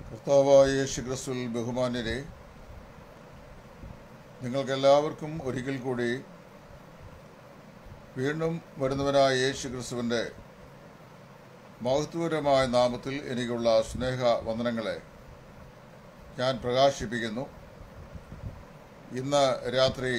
കർത്താവായ യേശു ക്രിസ്തുവിൽ ബഹുമാന്യരെ നിങ്ങൾക്കെല്ലാവർക്കും ഒരിക്കൽ കൂടി വീണ്ടും വരുന്നവനായ യേശു ക്രിസ്തുവിൻ്റെ മഹത്വപരമായ നാമത്തിൽ എനിക്കുള്ള സ്നേഹ വന്ദനങ്ങളെ ഞാൻ പ്രകാശിപ്പിക്കുന്നു ഇന്ന് രാത്രി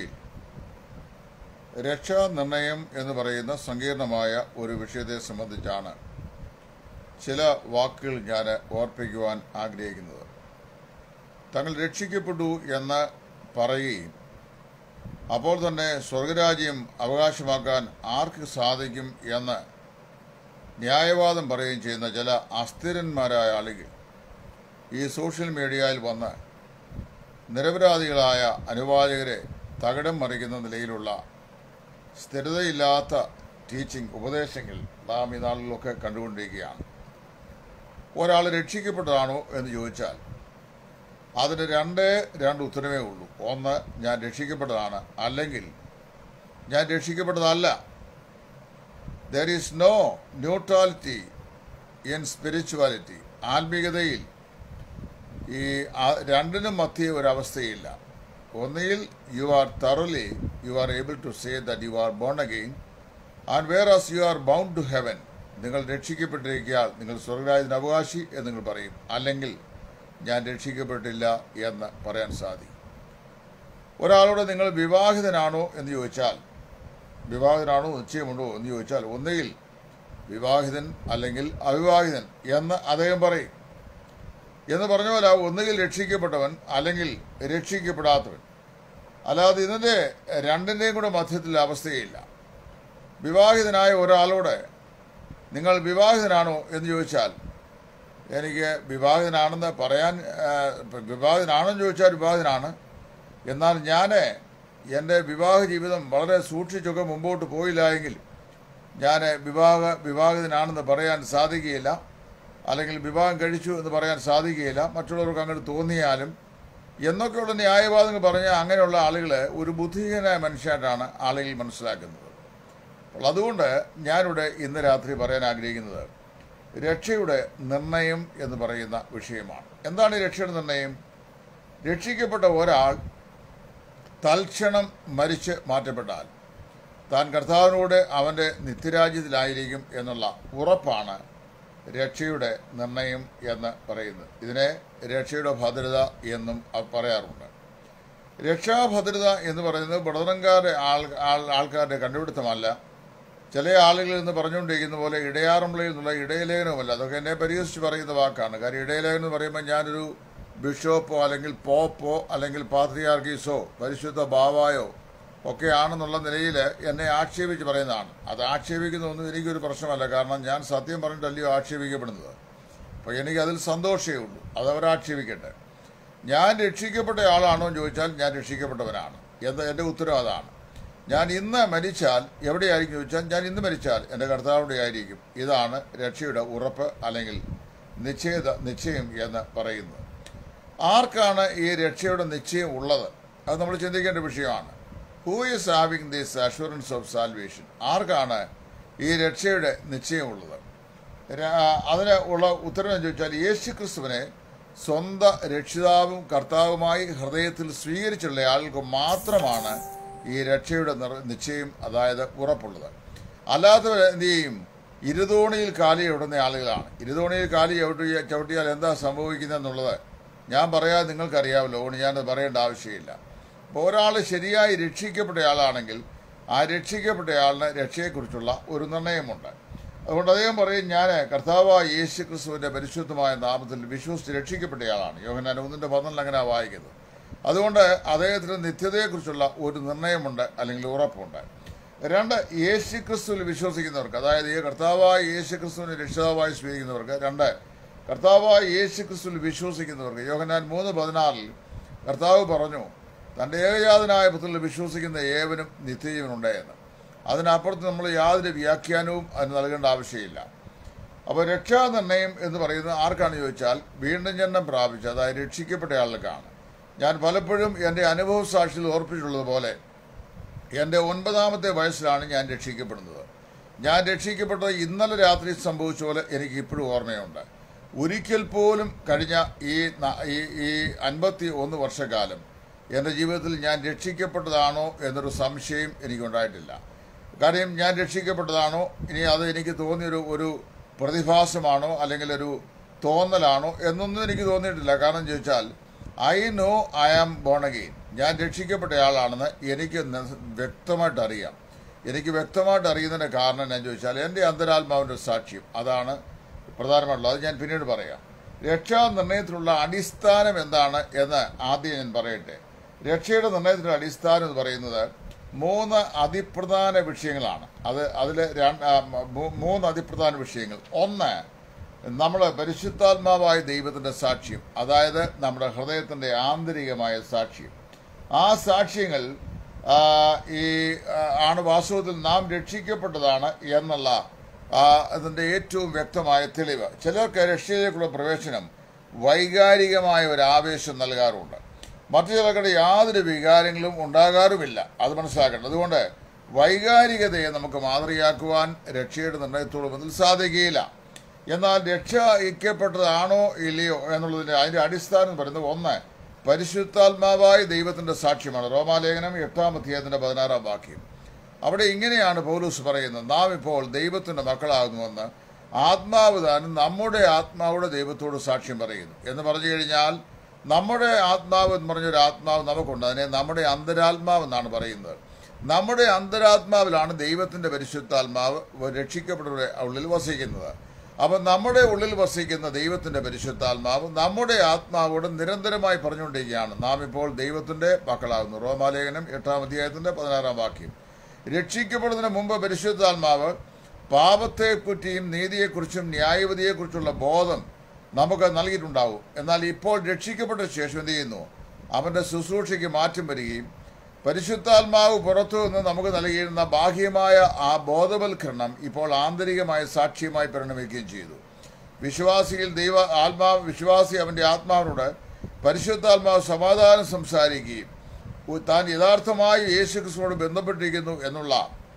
രക്ഷാനിർണയം എന്ന് പറയുന്ന സങ്കീർണമായ ഒരു വിഷയത്തെ സംബന്ധിച്ചാണ് ചില വാക്കുകൾ ഞാൻ ഓർപ്പിക്കുവാൻ ആഗ്രഹിക്കുന്നത് തങ്ങൾ രക്ഷിക്കപ്പെട്ടു എന്ന് പറയുകയും അപ്പോൾ തന്നെ സ്വർഗരാജ്യം അവകാശമാക്കാൻ ആർക്ക് സാധിക്കും എന്ന് ന്യായവാദം പറയുകയും ചെയ്യുന്ന ചില അസ്ഥിരന്മാരായ ആളുകൾ ഈ സോഷ്യൽ മീഡിയയിൽ വന്ന് നിരപരാധികളായ അനുവാചകരെ തകിടം മറിക്കുന്ന നിലയിലുള്ള സ്ഥിരതയില്ലാത്ത ടീച്ചിങ് ഉപദേശങ്ങൾ നാം ഈ നാളിലൊക്കെ കണ്ടുകൊണ്ടിരിക്കുകയാണ് ഒരാൾ രക്ഷിക്കപ്പെട്ടതാണോ എന്ന് ചോദിച്ചാൽ അതിന് രണ്ട് രണ്ട് ഉത്തരവേ ഉള്ളൂ ഒന്ന് ഞാൻ രക്ഷിക്കപ്പെട്ടതാണ് അല്ലെങ്കിൽ ഞാൻ രക്ഷിക്കപ്പെട്ടതല്ല there is no neutrality in spirituality ആത്മീയതയിൽ ഈ ആ- രണ്ടിനും മധ്യേ ഒരവസ്ഥയില്ല ഒന്നുകിൽ you are thoroughly you are able to say that you are born again and whereas you are bound to heaven നിങ്ങൾ രക്ഷിക്കപ്പെട്ടിരിക്കാൻ നിങ്ങൾ സ്വർഗരാജന് അവകാശി എന്ന് നിങ്ങൾ പറയും അല്ലെങ്കിൽ ഞാൻ രക്ഷിക്കപ്പെട്ടില്ല എന്ന് പറയാൻ സാധിക്കും ഒരാളോട് നിങ്ങൾ വിവാഹിതനാണോ എന്ന് ചോദിച്ചാൽ വിവാഹിതനാണോ നിശ്ചയമുണ്ടോ എന്ന് ചോദിച്ചാൽ ഒന്നുകിൽ വിവാഹിതൻ അല്ലെങ്കിൽ അവിവാഹിതൻ എന്ന് അദ്ദേഹം പറയും എന്ന് പറഞ്ഞ പോലെ ഒന്നുകിൽ രക്ഷിക്കപ്പെട്ടവൻ അല്ലെങ്കിൽ രക്ഷിക്കപ്പെടാത്തവൻ അല്ലാതെ ഇതിൻ്റെ രണ്ടിൻ്റെയും കൂടെ മധ്യത്തിൽ അവസ്ഥയില്ല വിവാഹിതനായ ഒരാളോട് നിങ്ങൾ വിവാഹിതനാണോ എന്ന് ചോദിച്ചാൽ എനിക്ക് വിവാഹിതനാണെന്ന് പറയാൻ ആ, വിവാഹിതനാണെന്ന് ചോദിച്ചാൽ വിവാഹിതനാണ് എന്നാൽ ഞാൻ എൻ്റെ വിവാഹ ജീവിതം വളരെ സൂക്ഷിച്ചൊക്കെ മുമ്പോട്ട് പോയില്ല എങ്കിൽ ഞാൻ വിവാഹ വിവാഹിതനാണെന്ന് പറയാൻ സാധിക്കുകയില്ല അല്ലെങ്കിൽ വിവാഹം കഴിച്ചു എന്ന് പറയാൻ സാധിക്കുകയില്ല മറ്റുള്ളവർക്ക് അങ്ങനെ തോന്നിയാലും എന്നൊക്കെയുള്ള ന്യായവാദങ്ങൾ പറഞ്ഞാൽ അങ്ങനെയുള്ള ആളുകൾ ഒരു ബുദ്ധിഹീനായ മനുഷ്യരായിട്ടാണ് ആളുകൾ മനസ്സിലാക്കുന്നത് അപ്പോൾ അതുകൊണ്ട് ഞാനിവിടെ ഇന്ന് രാത്രി പറയാൻ ആഗ്രഹിക്കുന്നത് രക്ഷയുടെ നിർണയം എന്ന് പറയുന്ന വിഷയമാണ് എന്താണ് ഈ രക്ഷയുടെ നിർണയം രക്ഷിക്കപ്പെട്ട ഒരാൾ തൽക്ഷണം മരിച്ച് മാറ്റപ്പെട്ടാൽ താൻ കർത്താവിനോട് അവൻ്റെ നിത്യരാജ്യത്തിലായിരിക്കും എന്നുള്ള ഉറപ്പാണ് രക്ഷയുടെ നിർണയം എന്ന് പറയുന്നത് ഇതിനെ രക്ഷയുടെ ഭദ്രത എന്നും അവ പറയാറുണ്ട് രക്ഷാഭദ്രത എന്ന് പറയുന്നത് ബുടതനങ്കാരുടെ ആൾ ആൾ- ആൾക്കാരുടെ കണ്ടുപിടുത്തമല്ല ചില ആളുകൾ എന്ന് പറഞ്ഞുകൊണ്ടിരിക്കുന്ന പോലെ ഇടയാറമ്പിളയിൽ നിന്നുള്ള ഇടയലേഖനവുമല്ല അതൊക്കെ എന്നെ പരിഹസിച്ച് പറയുന്ന വാക്കാണ് കാര്യം ഇടയലേഖനം എന്ന് പറയുമ്പോൾ ഞാനൊരു ബിഷപ്പോ അല്ലെങ്കിൽ പോപ്പോ അല്ലെങ്കിൽ പാത്രിയാർക്കീസോ പരിശുദ്ധ ബാവായോ ഒക്കെ ആണെന്നുള്ള നിലയിൽ എന്നെ ആക്ഷേപിച്ച് പറയുന്നതാണ് അത് ആക്ഷേപിക്കുന്നതൊന്നും എനിക്കൊരു പ്രശ്നമല്ല കാരണം ഞാൻ സത്യം പറഞ്ഞിട്ടല്ലയോ ആക്ഷേപിക്കപ്പെടുന്നത് അപ്പോൾ എനിക്ക് അതിൽ സന്തോഷമേ ഉള്ളൂ അത് അവർ ആക്ഷേപിക്കട്ടെ ഞാൻ രക്ഷിക്കപ്പെട്ട ആളാണോ എന്ന് ചോദിച്ചാൽ ഞാൻ രക്ഷിക്കപ്പെട്ടവനാണ് എന്ന് എൻ്റെ ഉത്തരം അതാണ് ഞാൻ ഇന്ന് മരിച്ചാൽ എവിടെയായിരിക്കും ചോദിച്ചാൽ ഞാൻ ഇന്ന് മരിച്ചാൽ എൻ്റെ കർത്താവിടെ ആയിരിക്കും ഇതാണ് രക്ഷയുടെ ഉറപ്പ് അല്ലെങ്കിൽ നിശ്ചയത നിശ്ചയം എന്ന് പറയുന്നത് ആർക്കാണ് ഈ രക്ഷയുടെ നിശ്ചയം ഉള്ളത് അത് നമ്മൾ ചിന്തിക്കേണ്ട വിഷയമാണ് who is having this assurance of salvation ആർക്കാണ് ഈ രക്ഷയുടെ നിശ്ചയമുള്ളത് ര- അതിന് ഉള്ള ഉത്തരം എന്ന് ചോദിച്ചാൽ യേശു ക്രിസ്തുവിനെ സ്വന്തം രക്ഷിതാവും കർത്താവുമായി ഹൃദയത്തിൽ സ്വീകരിച്ചുള്ള ആൾക്ക് മാത്രമാണ് ഈ രക്ഷയുടെ നിർ- നിശ്ചയം അതായത് ഉറപ്പുള്ളത് അല്ലാത്തവർ എന്ത് ചെയ്യും ഇരുതോണിയിൽ കാലി ചവിട്ടുന്ന ആളുകളാണ് ഇരുതോണിയിൽ കാലി ചവിട്ടി ചവിട്ടിയാൽ എന്താ സംഭവിക്കുന്നതെന്നുള്ളത് ഞാൻ പറയാതെ നിങ്ങൾക്കറിയാമല്ലോ അതുകൊണ്ട് ഞാനത് പറയേണ്ട ആവശ്യമില്ല അപ്പോൾ ഒരാൾ ശരിയായി രക്ഷിക്കപ്പെട്ട ആളാണെങ്കിൽ ആ രക്ഷിക്കപ്പെട്ട ആളിന് രക്ഷയെക്കുറിച്ചുള്ള ഒരു നിർണയമുണ്ട് അതുകൊണ്ട് അദ്ദേഹം പറയും ഞാൻ കർത്താവായ യേശു ക്രിസ്തുവിൻ്റെ പരിശുദ്ധമായ നാമത്തിൽ വിശ്വസിച്ച് രക്ഷിക്കപ്പെട്ടയാളാണ് യോഹനാൻ ഒന്നിൻ്റെ പന്ത്രണ്ടിൽ അങ്ങനെ വായിക്കുന്നത് അതുകൊണ്ട് അദ്ദേഹത്തിന് നിത്യതയെക്കുറിച്ചുള്ള ഒരു നിർണയമുണ്ട് അല്ലെങ്കിൽ ഉറപ്പുണ്ട് രണ്ട് യേശു ക്രിസ്തുവിൽ വിശ്വസിക്കുന്നവർക്ക് അതായത് ഈ കർത്താവായ യേശു ക്രിസ്തുവിനെ രക്ഷിതാവായി സ്വീകരിക്കുന്നവർക്ക് രണ്ട് കർത്താവായ യേശു ക്രിസ്തുവിൽ വിശ്വസിക്കുന്നവർക്ക് യോഹനാൻ മൂന്ന് പതിനാറിൽ കർത്താവ് പറഞ്ഞു തൻ്റെ ഏകജാതനായ പുത്രനിൽ വിശ്വസിക്കുന്ന ഏവനും നിത്യജീവനുണ്ട് എന്ന് അതിനപ്പുറത്ത് നമ്മൾ യാതൊരു വ്യാഖ്യാനവും അതിന് നൽകേണ്ട ആവശ്യമില്ല അപ്പോൾ രക്ഷാനിർണയം എന്ന് പറയുന്നത് ആർക്കാണ് ചോദിച്ചാൽ വീണ്ടും ജന്മം പ്രാപിച്ച അതായത് രക്ഷിക്കപ്പെട്ട ആളുകൾക്കാണ് ഞാൻ പലപ്പോഴും എൻ്റെ അനുഭവ സാക്ഷിയിൽ ഓർപ്പിച്ചിട്ടുള്ളതുപോലെ എൻ്റെ ഒൻപതാമത്തെ വയസ്സിലാണ് ഞാൻ രക്ഷിക്കപ്പെടുന്നത് ഞാൻ രക്ഷിക്കപ്പെട്ടത് ഇന്നലെ രാത്രി സംഭവിച്ച പോലെ എനിക്ക് ഇപ്പോഴും ഓർമ്മയുണ്ട് ഒരിക്കൽ പോലും കഴിഞ്ഞ ഈ ന- ഈ ഈ അൻപത്തി ഒന്ന് വർഷക്കാലം എൻ്റെ ജീവിതത്തിൽ ഞാൻ രക്ഷിക്കപ്പെട്ടതാണോ എന്നൊരു സംശയം എനിക്കുണ്ടായിട്ടില്ല കാര്യം ഞാൻ രക്ഷിക്കപ്പെട്ടതാണോ ഇനി അത് എനിക്ക് തോന്നിയൊരു ഒരു പ്രതിഭാസമാണോ അല്ലെങ്കിൽ ഒരു തോന്നലാണോ എന്നൊന്നും എനിക്ക് തോന്നിയിട്ടില്ല കാരണം ചോദിച്ചാൽ I know I am born again ഞാൻ രക്ഷിക്കപ്പെട്ടയാളാണെന്ന് എനിക്ക് ന- വ്യക്തമായിട്ട് അറിയാം എനിക്ക് വ്യക്തമായിട്ട് അറിയുന്നതിന്റെ കാരണം ഞാൻ ചോദിച്ചാൽ എൻ്റെ അന്തരാത്മാവിൻ്റെ സാക്ഷ്യം അതാണ് പ്രധാനമായിട്ടുള്ളത് അത് ഞാൻ പിന്നീട് പറയാം രക്ഷാ നിർണയത്തിലുള്ള അടിസ്ഥാനം എന്താണ് എന്ന് ആദ്യം ഞാൻ പറയട്ടെ രക്ഷയുടെ നിർണയത്തിലുള്ള അടിസ്ഥാനം എന്ന് പറയുന്നത് മൂന്ന് അതിപ്രധാന വിഷയങ്ങളാണ് അത് അതിൽ മൂന്ന് അതിപ്രധാന വിഷയങ്ങൾ ഒന്ന് നമ്മൾ പരിശുദ്ധാത്മാവായ ദൈവത്തിന്റെ സാക്ഷ്യം അതായത് നമ്മുടെ ഹൃദയത്തിന്റെ ആന്തരികമായ സാക്ഷ്യം ആ സാക്ഷ്യങ്ങൾ ആ, ഈ ആ, ആണ് വാസ്തവത്തിൽ നാം രക്ഷിക്കപ്പെട്ടതാണ് എന്നുള്ള ആ, അതിന്റെ ഏറ്റവും വ്യക്തമായ തെളിവ് ചിലർക്ക് രക്ഷയിലേക്കുള്ള പ്രവേശനം വൈകാരികമായ ഒരു ആവേശം നൽകാറുണ്ട് മറ്റു ചിലർക്ക് യാതൊരു വികാരങ്ങളും ഉണ്ടാകാറുമില്ല അത് മനസ്സിലാക്കണം അതുകൊണ്ട് വൈകാരികതയെ നമുക്ക് മാതൃകയാക്കുവാൻ രക്ഷയുടെ നിർണയത്തോട് മുതൽ സാധിക്കുകയില്ല എന്നാൽ രക്ഷ ഇക്കപ്പെട്ടതാണോ ഇല്ലയോ എന്നുള്ളതിന്റെ അതിന്റെ അടിസ്ഥാനം എന്ന് പറയുന്നത് ഒന്ന് പരിശുദ്ധാത്മാവായ ദൈവത്തിന്റെ സാക്ഷ്യമാണ് റോമാലേഖനം എട്ടാം അധ്യായത്തിന്റെ പതിനാറാം വാക്യം അവിടെ ഇങ്ങനെയാണ് പൗലൂസ് പറയുന്നത് നാം ഇപ്പോൾ ദൈവത്തിന്റെ മക്കളാകുന്നുവെന്ന് ആത്മാവ് താനും നമ്മുടെ ആത്മാവുടെ ദൈവത്തോട് സാക്ഷ്യം പറയുന്നു എന്ന് പറഞ്ഞു കഴിഞ്ഞാൽ നമ്മുടെ ആത്മാവ് എന്ന് പറഞ്ഞൊരു ആത്മാവ് നമുക്കുണ്ട് അതിനെ നമ്മുടെ അന്തരാത്മാവ് എന്നാണ് പറയുന്നത് നമ്മുടെ അന്തരാത്മാവിലാണ് ദൈവത്തിന്റെ പരിശുദ്ധാത്മാവ് രക്ഷിക്കപ്പെട്ടവരുടെ ഉള്ളിൽ വസിക്കുന്നത് അപ്പം നമ്മുടെ ഉള്ളിൽ വസിക്കുന്ന ദൈവത്തിന്റെ പരിശുദ്ധാത്മാവ് നമ്മുടെ ആത്മാവോട് നിരന്തരമായി പറഞ്ഞുകൊണ്ടിരിക്കുകയാണ് നാം ഇപ്പോൾ ദൈവത്തിന്റെ മക്കളാകുന്നു റോമാലേഖനം എട്ടാം അധ്യായത്തിന്റെ പതിനാറാം വാക്യം രക്ഷിക്കപ്പെടുന്നതിന് മുമ്പ് പരിശുദ്ധാത്മാവ് പാപത്തെക്കുറ്റിയും നീതിയെക്കുറിച്ചും ന്യായവതിയെക്കുറിച്ചുള്ള ബോധം നമുക്ക് നൽകിയിട്ടുണ്ടാവും എന്നാൽ ഇപ്പോൾ രക്ഷിക്കപ്പെട്ട ശേഷം എന്ത് ചെയ്യുന്നു അവന്റെ ശുശ്രൂഷയ്ക്ക് മാറ്റം വരികയും പരിശുദ്ധാത്മാവ് പുറത്തു നിന്ന് നമുക്ക് നൽകിയിരുന്ന ബാഹ്യമായ ആ ബോധവൽക്കരണം ഇപ്പോൾ ആന്തരികമായ സാക്ഷ്യമായി പരിണമിക്കുകയും ചെയ്തു വിശ്വാസിയിൽ ദൈവ ആത്മാവ് വിശ്വാസി അവന്റെ ആത്മാവിനോട് പരിശുദ്ധാത്മാവ് സമാധാനം സംസാരിക്കുകയും ഉ- താൻ യഥാർത്ഥമായി യേശു ക്രിസ്തുവോട് ബന്ധപ്പെട്ടിരിക്കുന്നു എന്നുള്ള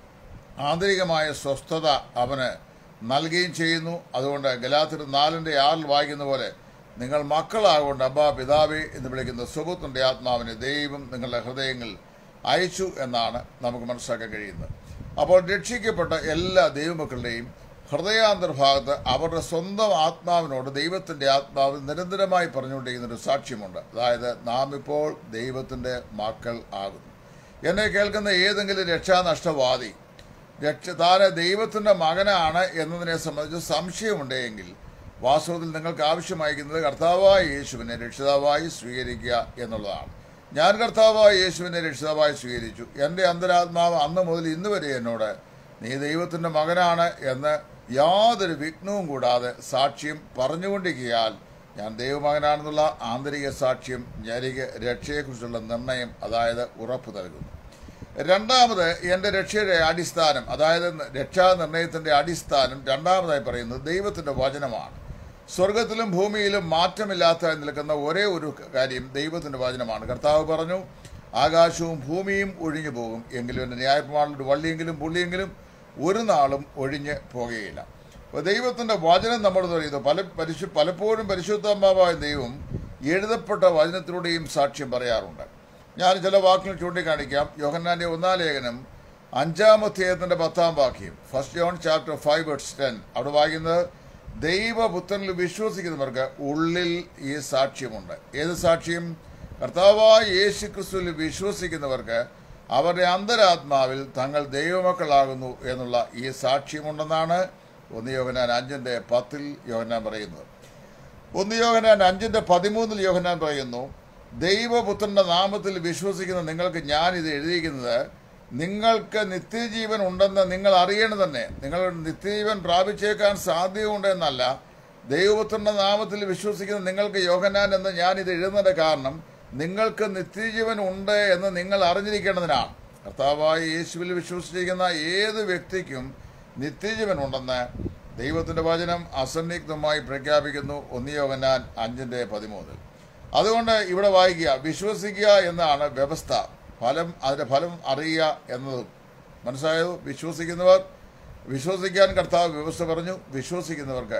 ആന്തരികമായ സ്വസ്ഥത അവന് നൽകുകയും ചെയ്യുന്നു അതുകൊണ്ട് ഗലാത്തിർ നാലിന്റെ ആറിൽ വായിക്കുന്ന പോലെ നിങ്ങൾ മക്കളാകൊണ്ട് അബ്ബാ പിതാവേ എന്ന് വിളിക്കുന്ന സുബുത്തിന്റെ ആത്മാവിനെ ദൈവം നിങ്ങളുടെ ഹൃദയങ്ങളിൽ അയച്ചു എന്നാണ് നമുക്ക് മനസ്സിലാക്കാൻ കഴിയുന്നത് അപ്പോൾ രക്ഷിക്കപ്പെട്ട എല്ലാ ദൈവമക്കളുടെയും ഹൃദയാന്തർഭാഗത്ത് അവരുടെ സ്വന്തം ആത്മാവിനോട് ദൈവത്തിന്റെ ആത്മാവ് നിരന്തരമായി പറഞ്ഞുകൊണ്ടിരിക്കുന്ന ഒരു സാക്ഷ്യമുണ്ട് അതായത് നാം ഇപ്പോൾ ദൈവത്തിന്റെ മക്കൾ ആകുന്നു എന്നെ കേൾക്കുന്ന ഏതെങ്കിലും രക്ഷാനഷ്ടവാദി രക്ഷ താന് ദൈവത്തിന്റെ മകനാണ് എന്നതിനെ സംബന്ധിച്ച് സംശയമുണ്ടെങ്കിൽ വാസ്തവത്തിൽ നിങ്ങൾക്ക് ആവശ്യമായിരിക്കുന്നത് കർത്താവായ യേശുവിനെ രക്ഷിതാവായി സ്വീകരിക്കുക എന്നുള്ളതാണ് ഞാൻ കർത്താവായ യേശുവിനെ രക്ഷിതാവായി സ്വീകരിച്ചു എൻ്റെ അന്തരാത്മാവ് അന്ന് മുതൽ ഇന്ന് വരെ എന്നോട് നീ ദൈവത്തിന്റെ മകനാണ് എന്ന് യാതൊരു വിഘ്നവും കൂടാതെ സാക്ഷ്യം പറഞ്ഞുകൊണ്ടിരിക്കയാൽ ഞാൻ ദൈവമകനാണെന്നുള്ള ആന്തരിക സാക്ഷ്യം എനിക്ക് രക്ഷയെക്കുറിച്ചുള്ള നിർണയം അതായത് ഉറപ്പ് നൽകുന്നു രണ്ടാമത് എൻ്റെ രക്ഷയുടെ അടിസ്ഥാനം അതായത് രക്ഷാനിർണയത്തിന്റെ അടിസ്ഥാനം രണ്ടാമതായി പറയുന്നത് ദൈവത്തിന്റെ വചനമാണ് സ്വർഗത്തിലും ഭൂമിയിലും മാറ്റമില്ലാത്ത നിൽക്കുന്ന ഒരേ ഒരു കാര്യം ദൈവത്തിന്റെ വചനമാണ് കർത്താവ് പറഞ്ഞു ആകാശവും ഭൂമിയും ഒഴിഞ്ഞു പോകും എങ്കിലും എൻ്റെ ന്യായപ്രമാണത്തിന്റെ വള്ളിയെങ്കിലും പുള്ളിയെങ്കിലും ഒരു നാളും ഒഴിഞ്ഞ് പോകുകയില്ല അപ്പോൾ ദൈവത്തിന്റെ വചനം നമ്മൾ പറയുന്നത് പല പരിശു പലപ്പോഴും പരിശുദ്ധാത്മാവായ ദൈവം എഴുതപ്പെട്ട വചനത്തിലൂടെയും സാക്ഷ്യം പറയാറുണ്ട് ഞാൻ ചില വാക്കുകൾ ചൂണ്ടിക്കാണിക്കാം യോഹന്നാന്റെ ഒന്നാം ലേഖനം അഞ്ചാം അധ്യായത്തിന്റെ പത്താം വാക്യം first John chapter five words ten അവിടെ വായിക്കുന്നത് ദൈവപുത്രനിൽ വിശ്വസിക്കുന്നവർക്ക് ഉള്ളിൽ ഈ സാക്ഷ്യമുണ്ട് ഏത് സാക്ഷ്യം കർത്താവായ യേശു ക്രിസ്തുവിൽ വിശ്വസിക്കുന്നവർക്ക് അവരുടെ അന്തരാത്മാവിൽ തങ്ങൾ ദൈവമക്കളാകുന്നു എന്നുള്ള ഈ സാക്ഷ്യമുണ്ടെന്നാണ് ഒന്ന് യോഹനാൻ അഞ്ചിന്റെ പത്തിൽ യോഹനാൻ പറയുന്നത് ഒന്ന് യോഹനാൻ അഞ്ചിന്റെ പതിമൂന്നിൽ യോഹനാൻ പറയുന്നു ദൈവപുത്രന്റെ നാമത്തിൽ വിശ്വസിക്കുന്ന നിങ്ങൾക്ക് ഞാൻ ഇത് എഴുതിയിരിക്കുന്നത് നിങ്ങൾക്ക് നിത്യജീവൻ ഉണ്ടെന്ന് നിങ്ങൾ അറിയണം തന്നെ നിങ്ങൾ നിത്യജീവൻ പ്രാപിച്ചേക്കാൻ സാധ്യതയുണ്ട് എന്നല്ല ദൈവപുത്രന്റെ നാമത്തിൽ വിശ്വസിക്കുന്ന നിങ്ങൾക്ക് യോഹനാൻ എന്ന് ഞാൻ ഇത് എഴുതുന്നതിന്റെ കാരണം നിങ്ങൾക്ക് നിത്യജീവൻ ഉണ്ട് എന്ന് നിങ്ങൾ അറിഞ്ഞിരിക്കേണ്ടതിനാണ് കർത്താവായ യേശുവിൽ വിശ്വസിച്ചിരിക്കുന്ന ഏത് വ്യക്തിക്കും നിത്യജീവൻ ഉണ്ടെന്ന് ദൈവത്തിന്റെ വചനം അസന്നിഗ്ധമായി പ്രഖ്യാപിക്കുന്നു ഒന്ന് യോഹന്നാൻ അഞ്ചിന്റെ പതിമൂന്നിൽ അതുകൊണ്ട് ഇവിടെ വായിക്കുക വിശ്വസിക്കുക എന്നാണ് വ്യവസ്ഥ ഫലം അതിന്റെ ഫലം അറിയുക എന്നതും മനസ്സിലായോ വിശ്വസിക്കുന്നവർ വിശ്വസിക്കാൻ കർത്താവ് വ്യവസ്ഥ പറഞ്ഞു വിശ്വസിക്കുന്നവർക്ക്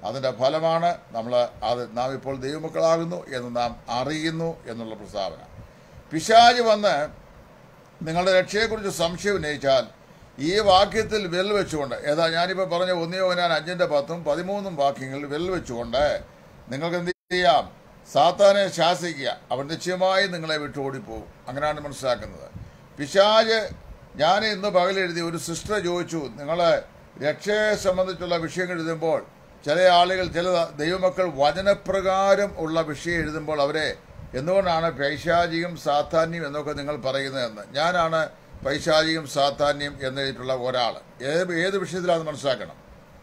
അതിൻ്റെ ഫലമാണ് നമ്മൾ അത് നാം ഇപ്പോൾ ദൈവമക്കളാകുന്നു എന്ന് നാം അറിയുന്നു എന്നുള്ള പ്രസ്താവന പിശാജ് വന്ന് നിങ്ങളുടെ രക്ഷയെക്കുറിച്ച് സംശയം ഉന്നയിച്ചാൽ ഈ വാക്യത്തിൽ വെൽ വെച്ചുകൊണ്ട് ഏതാ ഞാനിപ്പോൾ പറഞ്ഞ ഒന്നിയോ ഞാൻ അഞ്ചിൻ്റെ പത്തും പതിമൂന്നും വാക്യങ്ങളിൽ വെൽ വെച്ചുകൊണ്ട് നിങ്ങൾക്ക് എന്ത് ചെയ്യാം സാത്താനെ ശാസിക്കുക അവൻ നിശ്ചയമായി നിങ്ങളെ വിട്ടോടിപ്പോകും അങ്ങനെയാണ് മനസ്സിലാക്കുന്നത് പിശാജ് ഞാൻ ഇന്ന് പകലെഴുതി ഒരു സിസ്റ്റർ ചോദിച്ചു നിങ്ങൾ രക്ഷയെ സംബന്ധിച്ചുള്ള വിഷയങ്ങൾ എഴുതുമ്പോൾ ചില ആളുകൾ ചില ദൈവമക്കൾ വചനപ്രകാരം ഉള്ള വിഷയം എഴുതുമ്പോൾ അവരെ എന്തുകൊണ്ടാണ് പൈശാചികം സാധാന്യം എന്നൊക്കെ നിങ്ങൾ പറയുന്നതെന്ന് ഞാനാണ് പൈശാചികം സാധാന്യം എന്നെഴുതിയിട്ടുള്ള ഒരാൾ ഏത് ഏത് വിഷയത്തിലാണെന്ന് മനസ്സിലാക്കണം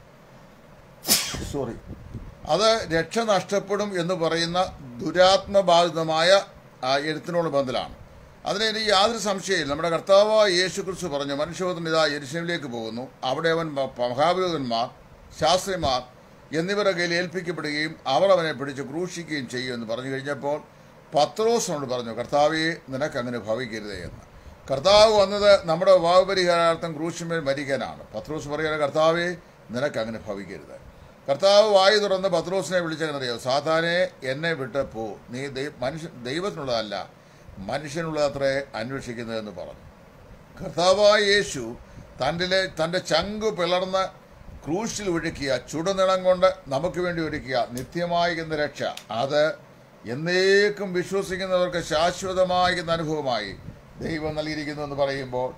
സോറി അത് രക്ഷ നഷ്ടപ്പെടും എന്ന് പറയുന്ന ദുരാത്മബാധിതമായ ആ, എഴുത്തിനോട് ബന്ധത്തിലാണ് അതിന് എനിക്ക് യാതൊരു സംശയമില്ല നമ്മുടെ കർത്താവ് യേശു കുറിച്ച് പറഞ്ഞു മനുഷ്യപുത്രൻ ഇതാ യെരുശലേമിലേക്ക് പോകുന്നു അവിടെ അവൻ മ- മഹാപുരോഹിതന്മാർ ശാസ്ത്രിമാർ എന്നിവരുടെ കയ്യിൽ ഏൽപ്പിക്കപ്പെടുകയും അവർ അവനെ പിടിച്ച് ക്രൂശിക്കുകയും ചെയ്യും എന്ന് പറഞ്ഞു കഴിഞ്ഞപ്പോൾ പത്രോസിനോട് പറഞ്ഞു കർത്താവെ നിനക്ക് അങ്ങനെ ഭവിക്കരുതേ എന്ന് കർത്താവ് വന്നത് നമ്മുടെ വാവുപരിഹാരാർത്ഥം ക്രൂശിന്മേൽ മരിക്കാനാണ് പത്രോസ് പറയുക കർത്താവെ നിനക്ക് അങ്ങനെ ഭവിക്കരുത് കർത്താവ് വായു തുറന്ന് പത്രോസിനെ വിളിച്ചെന്നറിയോ സാധാനെ എന്നെ വിട്ട് പോ നീ ദൈ- മനുഷ്യ ദൈവത്തിനുള്ളതല്ല മനുഷ്യനുള്ളതത്രേ അന്വേഷിക്കുന്നതെന്ന് പറഞ്ഞു കർത്താവായ യേശു തൻ്റെ തൻ്റെ ചങ്കു പിളർന്ന് ക്രൂശിൽ ഒഴുക്കിയ ചുടുനിളം കൊണ്ട് നമുക്ക് വേണ്ടി ഒരുക്കിയ നിത്യമായിരിക്കുന്ന രക്ഷ അത് എന്നേക്കും വിശ്വസിക്കുന്നവർക്ക് ശാശ്വതമായിരിക്കുന്ന അനുഭവമായി ദൈവം നൽകിയിരിക്കുന്നു എന്ന് പറയുമ്പോൾ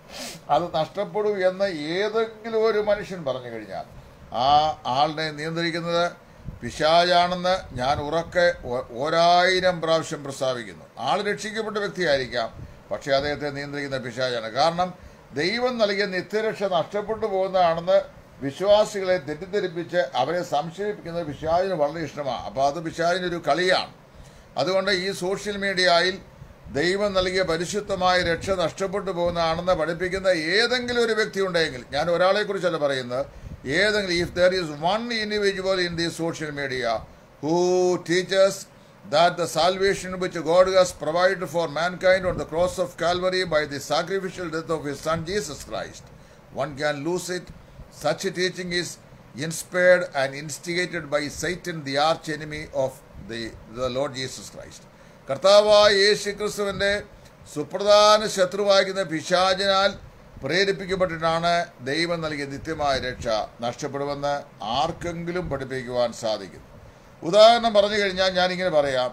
അത് നഷ്ടപ്പെടും എന്ന് ഏതെങ്കിലും ഒരു മനുഷ്യൻ പറഞ്ഞു കഴിഞ്ഞാൽ ആ ആളിനെ നിയന്ത്രിക്കുന്നത് പിശാചാണെന്ന് ഞാൻ ഉറക്കെ ഒ- ഒരായിരം പ്രാവശ്യം പ്രസ്താവിക്കുന്നു ആൾ രക്ഷിക്കപ്പെട്ട വ്യക്തിയായിരിക്കാം പക്ഷേ അദ്ദേഹത്തെ നിയന്ത്രിക്കുന്ന പിശാചാണ് കാരണം ദൈവം നൽകിയ നിത്യരക്ഷ നഷ്ടപ്പെട്ടു പോകുന്നതാണെന്ന് വിശ്വാസികളെ തെറ്റിദ്ധരിപ്പിച്ച് അവരെ സംശയിപ്പിക്കുന്നത് പിശാചിന് വളരെ ഇഷ്ടമാണ് അപ്പോൾ അത് പിശാചിനൊരു കളിയാണ് അതുകൊണ്ട് ഈ സോഷ്യൽ മീഡിയയിൽ ദൈവം നൽകിയ പരിശുദ്ധമായ രക്ഷ നഷ്ടപ്പെട്ടു പോകുന്നതാണെന്ന് പഠിപ്പിക്കുന്ന ഏതെങ്കിലും ഒരു വ്യക്തി ഉണ്ടെങ്കിൽ ഞാൻ ഒരാളെ കുറിച്ചല്ല പറയുന്നത് ഏതെങ്കിലും if there is one individual in the social media who teachers that the salvation which God has provide for mankind on the cross of Calvary by the sacrificial death of his son Jesus Christ one can lose it. Such a teaching is inspired and instigated by Satan, the arch enemy of the, the Lord Jesus Christ. കർത്താവായ യേശു ക്രിസ്തുവിൻ്റെ സുപ്രധാന ശത്രുവായിരിക്കുന്ന പിശാചിനാൽ പ്രേരിപ്പിക്കപ്പെട്ടിട്ടാണ് ദൈവം നൽകിയ നിത്യമായ രക്ഷ നഷ്ടപ്പെടുമെന്ന് ആർക്കെങ്കിലും പഠിപ്പിക്കുവാൻ സാധിക്കും ഉദാഹരണം പറഞ്ഞു കഴിഞ്ഞാൽ ഞാനിങ്ങനെ പറയാം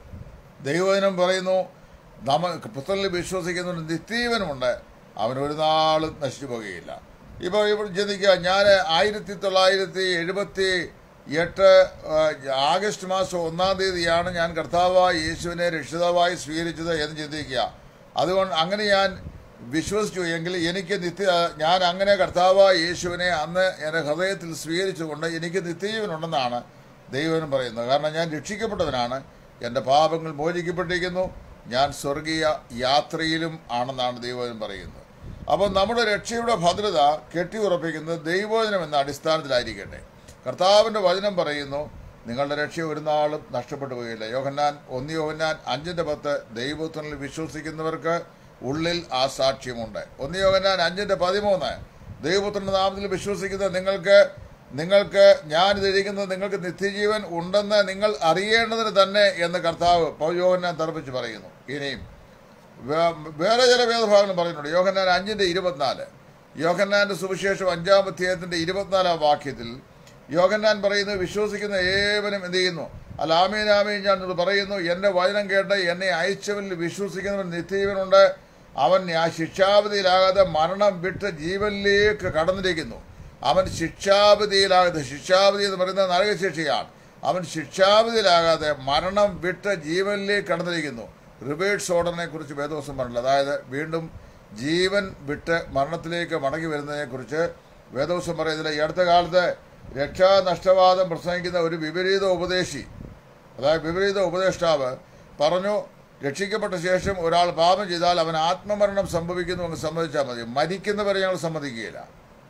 ദൈവജനം പറയുന്നു നമ്മ പുത്രനിൽ വിശ്വസിക്കുന്നവന് നിത്യജീവനുമുണ്ട് അവൻ ഒരു നാളും നശിച്ചു പോകുകയില്ല ഇപ്പോൾ ഇവിടെ ചിന്തിക്കുക ഞാൻ ആയിരത്തി തൊള്ളായിരത്തി എഴുപത്തി എട്ട് ആ, ആഗസ്റ്റ് മാസം ഒന്നാം തീയതിയാണ് ഞാൻ കർത്താവായ യേശുവിനെ രക്ഷിതാവായി സ്വീകരിച്ചത് എന്ന് ചിന്തിക്കുക അതുകൊണ്ട് അങ്ങനെ ഞാൻ വിശ്വസിച്ചു എങ്കിൽ എനിക്ക് നിത്യ ഞാൻ അങ്ങനെ കർത്താവായ യേശുവിനെ അന്ന് എൻ്റെ ഹൃദയത്തിൽ സ്വീകരിച്ചുകൊണ്ട് എനിക്ക് നിത്യജീവനുണ്ടെന്നാണ് ദൈവം പറയുന്നത് കാരണം ഞാൻ രക്ഷിക്കപ്പെട്ടവനാണ് എൻ്റെ പാപങ്ങൾ മോചിക്കപ്പെട്ടിരിക്കുന്നു ഞാൻ സ്വർഗീയ യാത്രയിലും ആണെന്നാണ് ദൈവം പറയുന്നത് അപ്പോൾ നമ്മുടെ രക്ഷയുടെ ഭദ്രത കെട്ടിയുറപ്പിക്കുന്നത് ദൈവവചനം എന്ന അടിസ്ഥാനത്തിലായിരിക്കട്ടെ കർത്താവിൻ്റെ വചനം പറയുന്നു നിങ്ങളുടെ രക്ഷ ഒരു നാളും നഷ്ടപ്പെട്ടു പോയില്ല യോഹന്നാൻ ഒന്ന് യോഹന്നാൻ അഞ്ചിൻ്റെ പത്ത് ദൈവത്തിനിൽ വിശ്വസിക്കുന്നവർക്ക് ഉള്ളിൽ ആ സാക്ഷ്യമുണ്ട് ഒന്ന് യോഹന്നാൻ അഞ്ചിൻ്റെ പതിമൂന്ന് ദൈവപുത്രന്റെ നാമത്തിൽ വിശ്വസിക്കുന്ന നിങ്ങൾക്ക് നിങ്ങൾക്ക് ഞാൻ ഇതിരിക്കുന്നത് നിങ്ങൾക്ക് നിത്യജീവൻ ഉണ്ടെന്ന് നിങ്ങൾ അറിയേണ്ടതിന് തന്നെ എന്ന് കർത്താവ് പൗയോഹന്നാൻ തറപ്പിച്ച് പറയുന്നു ഇനിയും വേ- വേറെ ചില വേദഭാഗങ്ങൾ പറയുന്നുണ്ട് യോഹന്നാൻ അഞ്ചിന്റെ ഇരുപത്തിനാല് യോഹന്നാന്റെ സുവിശേഷം അഞ്ചാം അധ്യായത്തിന്റെ ഇരുപത്തിനാലാം വാക്യത്തിൽ യോഹന്നാൻ പറയുന്നു വിശ്വസിക്കുന്ന ഏവനും എന്ത് ചെയ്യുന്നു അല്ല ആമീൻ ആമീൻ ഞാൻ ഇത് പറയുന്നു എന്റെ വചനം കേട്ട് എന്നെ അയച്ചവനിൽ വിശ്വസിക്കുന്നവൻ നിത്യജീവനുണ്ട് അവൻ ആ ശിക്ഷാവധിയിലാകാതെ മരണം വിട്ട് ജീവനിലേക്ക് കടന്നിരിക്കുന്നു അവൻ ശിക്ഷാവധിയിലാകാതെ ശിക്ഷാവധി എന്ന് പറയുന്നത് നരകശിക്ഷയാണ് അവൻ ശിക്ഷാവധിയിലാകാതെ മരണം വിട്ട് ജീവനിലേക്ക് കടന്നിരിക്കുന്നു റിവേഴ്സ് ഓർഡറിനെ കുറിച്ച് വേദോസം പറഞ്ഞില്ല അതായത് വീണ്ടും ജീവൻ വിട്ട് മരണത്തിലേക്ക് മടങ്ങി വരുന്നതിനെ കുറിച്ച് വേദോസം പറയുന്നില്ല ഈ അടുത്ത കാലത്ത് രക്ഷാനഷ്ടവാദം പ്രസംഗിക്കുന്ന ഒരു വിപരീത ഉപദേശി അതായത് വിപരീത ഉപദേഷ്ടാവ് പറഞ്ഞു രക്ഷിക്കപ്പെട്ട ശേഷം ഒരാൾ പാപം ചെയ്താൽ അവൻ ആത്മമരണം സംഭവിക്കുന്നു എന്ന് സമ്മതിച്ചാൽ മതി മരിക്കുന്നവരെ ഞങ്ങൾ സമ്മതിക്കുകയില്ല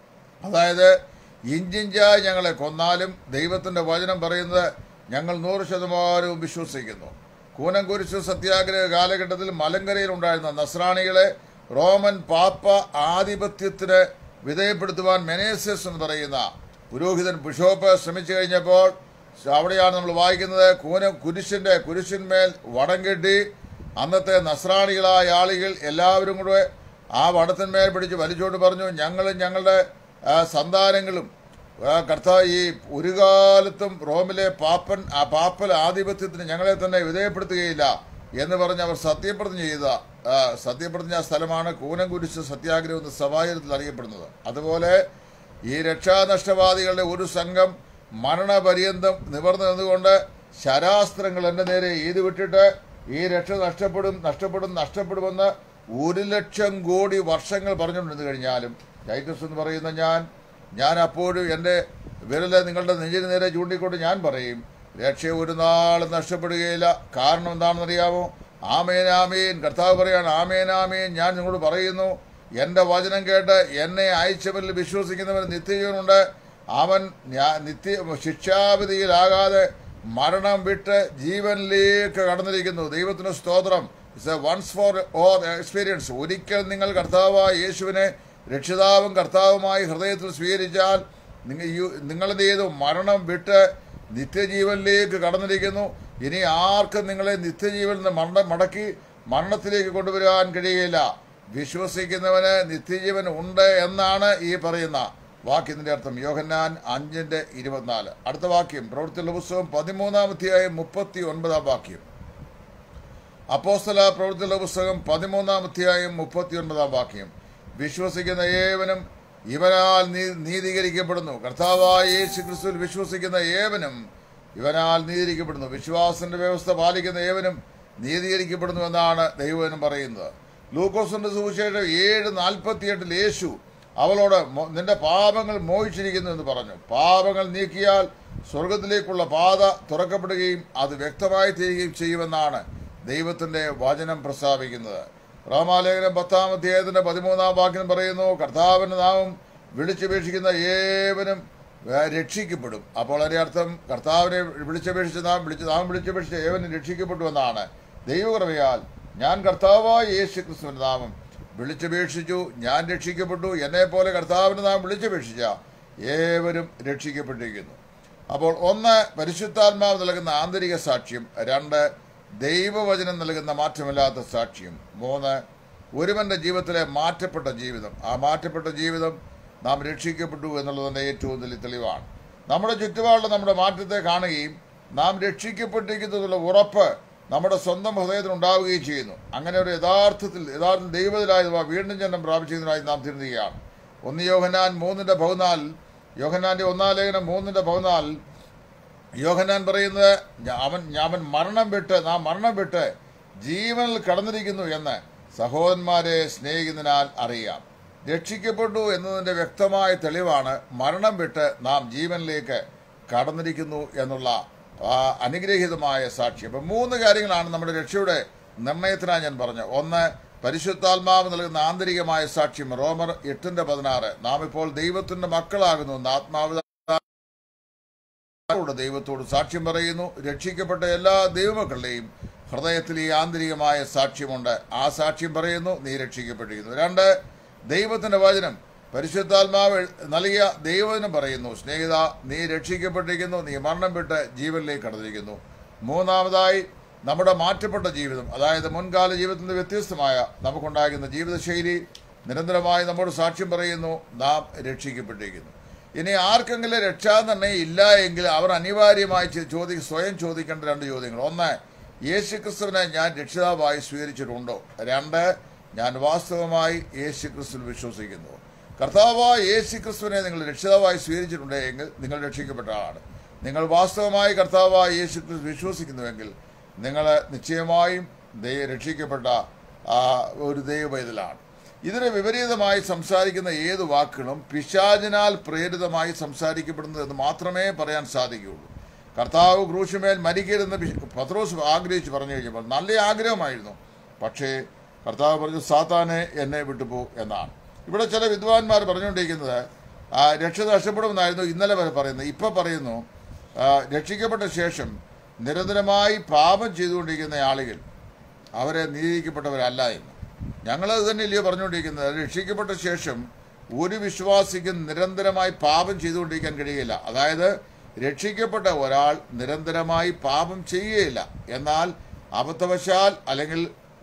അതായത് ഇഞ്ചിഞ്ചായി ഞങ്ങളെ കൊന്നാലും ദൈവത്തിന്റെ വചനം പറയുന്നത് ഞങ്ങൾ നൂറ് ശതമാനവും വിശ്വസിക്കുന്നു കൂനംകുരിശ് സത്യാഗ്രഹ കാലഘട്ടത്തിൽ മലങ്കരയിൽ ഉണ്ടായിരുന്ന നസ്രാണികളെ റോമൻ പാപ്പ ആധിപത്യത്തിന് വിധേയപ്പെടുത്തുവാൻ മെനേസസ് എന്ന് പറയുന്ന പുരോഹിതൻ ബിഷോപ്പ് ശ്രമിച്ചു കഴിഞ്ഞപ്പോൾ അവിടെയാണ് നമ്മൾ വായിക്കുന്നത് കൂന കുരിശിന്റെ കുരിശിന്മേൽ വടം കെട്ടി അന്നത്തെ നസ്രാണികളായ ആളുകൾ എല്ലാവരും കൂടെ ആ വടത്തിന്മേൽ പിടിച്ച് വലിച്ചോട്ട് പറഞ്ഞു ഞങ്ങളും ഞങ്ങളുടെ ആ, സന്താനങ്ങളും ആ, കർത്താവ് ഈ ഒരു കാലത്തും റോമിലെ പാപ്പൻ ആ പാപ്പൽ ആധിപത്യത്തിന് ഞങ്ങളെ തന്നെ വിധേയപ്പെടുത്തുകയില്ല എന്ന് പറഞ്ഞ് അവർ സത്യപ്രതിജ്ഞ ചെയ്ത ആ, സത്യപ്രതിജ്ഞ സ്ഥലമാണ് കൂനംകുരിശ് സത്യാഗ്രഹം എന്ന് സഭാചരത്തിൽ അറിയപ്പെടുന്നത് അതുപോലെ ഈ രക്ഷാനഷ്ടവാദികളുടെ ഒരു സംഘം മരണപര്യന്തം നിവർന്നു നിന്നുകൊണ്ട് ശരാസ്ത്രങ്ങൾ എൻ്റെ നേരെ എഴുതി വിട്ടിട്ട് ഈ രക്ഷ നഷ്ടപ്പെടും നഷ്ടപ്പെടും നഷ്ടപ്പെടുമെന്ന് ഒരു ലക്ഷം കോടി വർഷങ്ങൾ പറഞ്ഞുകൊണ്ടിരുന്നു കഴിഞ്ഞാലും ടൈറ്റസ് എന്ന് പറയുന്ന ഞാൻ ഞാൻ അപ്പോഴും എൻ്റെ വിരല് നിങ്ങളുടെ നെഞ്ചിന് നേരെ ചൂണ്ടിക്കൊണ്ട് ഞാൻ പറയും രക്ഷ ഒരു നാളും നഷ്ടപ്പെടുകയില്ല കാരണം എന്താണെന്നറിയാമോ ആമേൻ ആമേൻ കർത്താവ് പറയാണ് ആമേൻ ആമേൻ ഞാൻ നിങ്ങളോട് പറയുന്നു എൻ്റെ വചനം കേട്ട് എന്നെ അയച്ചവരിൽ വിശ്വസിക്കുന്നവന് നിത്യജീവനുണ്ട് അവൻ ഞാ- നിത്യ ശിക്ഷാവിധിയിലാകാതെ മരണം വിട്ട് ജീവനിലേക്ക് കടന്നിരിക്കുന്നു ദൈവത്തിന് സ്തോത്രം it's a once for or experience ഒരിക്കൽ നിങ്ങൾ കർത്താവായ യേശുവിനെ രക്ഷിതാവും കർത്താവുമായി ഹൃദയത്തിൽ സ്വീകരിച്ചാൽ നിങ്ങൾ യു- നിങ്ങളെന്ത് ചെയ്തു മരണം വിട്ട് നിത്യജീവനിലേക്ക് കടന്നിരിക്കുന്നു ഇനി ആർക്കും നിങ്ങളെ നിത്യജീവനിൽ നിന്ന് മണ്ട മടക്കി മരണത്തിലേക്ക് കൊണ്ടുവരാൻ കഴിയുകയില്ല വിശ്വസിക്കുന്നവന് നിത്യജീവൻ ഉണ്ട് എന്നാണ് ഈ പറയുന്ന വാക്യത്തിന്റെ അർത്ഥം യോഹന്നാൻ അഞ്ചിന്റെ ഇരുപത്തിനാല് അടുത്ത വാക്യം പ്രവൃത്തിയുള്ള പുസ്തകം പതിമൂന്നാം അധ്യായം മുപ്പത്തി ഒൻപതാം വാക്യം അപ്പോസ്തല പ്രവൃത്തിയുള്ള പുസ്തകം പതിമൂന്നാം അധ്യായം മുപ്പത്തി ഒൻപതാം വാക്യം വിശ്വസിക്കുന്ന ഏവനും ഇവനാൽ നീ- നീതീകരിക്കപ്പെടുന്നു കർത്താവായ യേശു ക്രിസ്തുവിൽ വിശ്വസിക്കുന്ന ഏവനും ഇവനാൽ നീതീകരിക്കപ്പെടുന്നു വിശ്വാസത്തിന്റെ വ്യവസ്ഥ പാലിക്കുന്ന ഏവനും നീതീകരിക്കപ്പെടുന്നു എന്നാണ് ദൈവനും പറയുന്നത് ലൂക്കോസിന്റെ സുവിശേഷം ഏഴ് നാൽപ്പത്തിയെട്ടിൽ യേശു അവളോട് "മോ- നിന്റെ പാപങ്ങൾ മോഹിച്ചിരിക്കുന്നു എന്ന് പറഞ്ഞു പാപങ്ങൾ നീക്കിയാൽ സ്വർഗത്തിലേക്കുള്ള പാത തുറക്കപ്പെടുകയും അത് വ്യക്തമായി തീരുകയും ചെയ്യുമെന്നാണ് ദൈവത്തിന്റെ വചനം പ്രസ്താവിക്കുന്നത് റോമാലേഖനം പത്താം അധ്യായത്തിന്റെ പതിമൂന്നാം വാക്യം പറയുന്നു കർത്താവിന്റെ നാമം വിളിച്ചപേക്ഷിക്കുന്ന ഏവനും ഏ, രക്ഷിക്കപ്പെടും അപ്പോൾ അതിന്റെ അർത്ഥം കർത്താവിനെ വിളിച്ചപേക്ഷിച്ച് നാം വിളിച്ച് നാം വിളിച്ചപേക്ഷിച്ച ഏവനും രക്ഷിക്കപ്പെട്ടു എന്നാണ് ദൈവകൃപയാൽ ഞാൻ കർത്താവായ യേശു ക്രിസ്തുവിന്റെ നാമം വിളിച്ചപേക്ഷിച്ചു ഞാൻ രക്ഷിക്കപ്പെട്ടു എന്നെ പോലെ കർത്താവിന് നാം വിളിച്ചപേക്ഷിച്ച ഏവരും രക്ഷിക്കപ്പെട്ടിരിക്കുന്നു അപ്പോൾ ഒന്ന് പരിശുദ്ധാത്മാവ് നൽകുന്ന ആന്തരിക സാക്ഷ്യം രണ്ട് ദൈവവചനം നൽകുന്ന മാറ്റമില്ലാത്ത സാക്ഷ്യം മൂന്ന് ഒരുവന്റെ ജീവിതത്തിലെ മാറ്റപ്പെട്ട ജീവിതം ആ മാറ്റപ്പെട്ട ജീവിതം നാം രക്ഷിക്കപ്പെട്ടു എന്നുള്ളതിന്റെ ഏറ്റവും വലിയ തെളിവാണ് നമ്മുടെ ചുറ്റുപാടിൽ നമ്മുടെ മാറ്റത്തെ കാണുകയും നാം രക്ഷിക്കപ്പെട്ടിരിക്കുന്നതിലുള്ള ഉറപ്പ് നമ്മുടെ സ്വന്തം ഹൃദയത്തിൽ ഉണ്ടാവുകയും ചെയ്യുന്നു അങ്ങനെ ഒരു യഥാർത്ഥത്തിൽ യഥാർത്ഥ ദൈവത്തിലായത് വീണ്ടും ജന്മം പ്രാപിച്ചതിനായി നാം തിരുന്നുകയാണ് ഒന്ന് യോഹനാൻ മൂന്നിന്റെ പതിനാലിൽ യോഹനാന്റെ ഒന്നാം ലേഖനം മൂന്നിന്റെ പതിനാലിൽ യോഹനാൻ പറയുന്നത് "ഞാ- അവൻ അവൻ മരണം വിട്ട് നാം മരണം വിട്ട് ജീവനിൽ കടന്നിരിക്കുന്നു എന്ന് സഹോദരന്മാരെ സ്നേഹിക്കുന്നതിനാൽ അറിയാം രക്ഷിക്കപ്പെട്ടു എന്നതിന്റെ വ്യക്തമായ തെളിവാണ് മരണം വിട്ട് നാം ജീവനിലേക്ക് കടന്നിരിക്കുന്നു എന്നുള്ള ആ, അനുഗ്രഹീതമായ സാക്ഷി അപ്പം മൂന്ന് കാര്യങ്ങളാണ് നമ്മുടെ രക്ഷയുടെ നിർണയത്തിനായി ഞാൻ പറഞ്ഞത് ഒന്ന് പരിശുദ്ധാത്മാവ് നൽകുന്ന ആന്തരികമായ സാക്ഷ്യം റോമർ എട്ടിന്റെ പതിനാറ് നാം ഇപ്പോൾ ദൈവത്തിന്റെ മക്കളാകുന്നു എന്ന് ആത്മാവ് ോട് ദൈവത്തോട് സാക്ഷ്യം പറയുന്നു രക്ഷിക്കപ്പെട്ട എല്ലാ ദൈവമക്കളുടെയും ഹൃദയത്തിൽ ഈ ആന്തരികമായ സാക്ഷ്യമുണ്ട് ആ സാക്ഷ്യം പറയുന്നു നീ രക്ഷിക്കപ്പെട്ടിരിക്കുന്നു രണ്ട് ദൈവത്തിന്റെ വചനം പരിശുദ്ധാത്മാവ് നൽകിയ ദൈവവചനം പറയുന്നു സ്നേഹിത നീ രക്ഷിക്കപ്പെട്ടിരിക്കുന്നു നീ മരണം വിട്ട് ജീവനിലേക്ക് കടന്നിരിക്കുന്നു മൂന്നാമതായി നമ്മുടെ മാറ്റപ്പെട്ട ജീവിതം അതായത് മുൻകാല ജീവിതത്തിൽ നിന്ന് വ്യത്യസ്തമായ നമുക്കുണ്ടാകുന്ന ജീവിതശൈലി നിരന്തരമായി നമ്മോട് സാക്ഷ്യം പറയുന്നു നാം രക്ഷിക്കപ്പെട്ടിരിക്കുന്നു ഇനി ആർക്കെങ്കിലും രക്ഷാനിർണയം ഇല്ല എങ്കിൽ അവർ അനിവാര്യമായി ചെ- ചോദി സ്വയം ചോദിക്കേണ്ട രണ്ട് ചോദ്യങ്ങൾ ഒന്ന് യേശുക്രിസ്തുവിനെ ഞാൻ രക്ഷിതാവായി സ്വീകരിച്ചിട്ടുണ്ടോ രണ്ട് ഞാൻ വാസ്തവമായി യേശുക്രിസ്തുവിൽ വിശ്വസിക്കുന്നു കർത്താവായ യേശുക്രിസ്തുവിനെ നിങ്ങൾ രക്ഷിതാവായി സ്വീകരിച്ചിട്ടുണ്ട് എങ്കിൽ നിങ്ങൾ രക്ഷിക്കപ്പെട്ട ആളാണ് നിങ്ങൾ വാസ്തവമായി കർത്താവായ യേശുക്രിസ്തു വിശ്വസിക്കുന്നുവെങ്കിൽ നിങ്ങൾ നിശ്ചയമായും ദൈ- രക്ഷിക്കപ്പെട്ട ആ, ഒരു ദൈവപൈതലാണ് ഇതിന് വിപരീതമായി സംസാരിക്കുന്ന ഏത് വാക്കുകളും പിശാചിനാൽ പ്രേരിതമായി സംസാരിക്കപ്പെടുന്നത് എന്ന് മാത്രമേ പറയാൻ സാധിക്കുകയുള്ളൂ കർത്താവ് ക്രൂശുമേൽ മരിക്കരുതെന്ന് പിശ- പത്രോസ് ആഗ്രഹിച്ച് പറഞ്ഞു കഴിഞ്ഞപ്പോൾ നല്ല ആഗ്രഹമായിരുന്നു പക്ഷേ കർത്താവ് പറഞ്ഞു സാത്താനെ എന്നെ വിട്ടുപോ എന്നാണ് ഇവിടെ ചില വിദ്വാൻമാർ പറഞ്ഞുകൊണ്ടിരിക്കുന്നത് ആ, രക്ഷ നഷ്ടപ്പെടുമെന്നായിരുന്നു ഇന്നലെ വരെ പറയുന്നത് ഇപ്പൊ പറയുന്നു ആ, രക്ഷിക്കപ്പെട്ട ശേഷം നിരന്തരമായി പാപം ചെയ്തുകൊണ്ടിരിക്കുന്ന ആളുകൾ അവരെ നീതിക്കപ്പെട്ടവരല്ല എന്ന് ഞങ്ങൾ അത് തന്നെയല്ലയോ പറഞ്ഞുകൊണ്ടിരിക്കുന്നത് രക്ഷിക്കപ്പെട്ട ശേഷം ഒരു വിശ്വാസിക്കും നിരന്തരമായി പാപം ചെയ്തുകൊണ്ടിരിക്കാൻ കഴിയില്ല അതായത് രക്ഷിക്കപ്പെട്ട ഒരാൾ നിരന്തരമായി പാപം ചെയ്യുകയില്ല എന്നാൽ അബദ്ധവശാൽ അല്ലെങ്കിൽ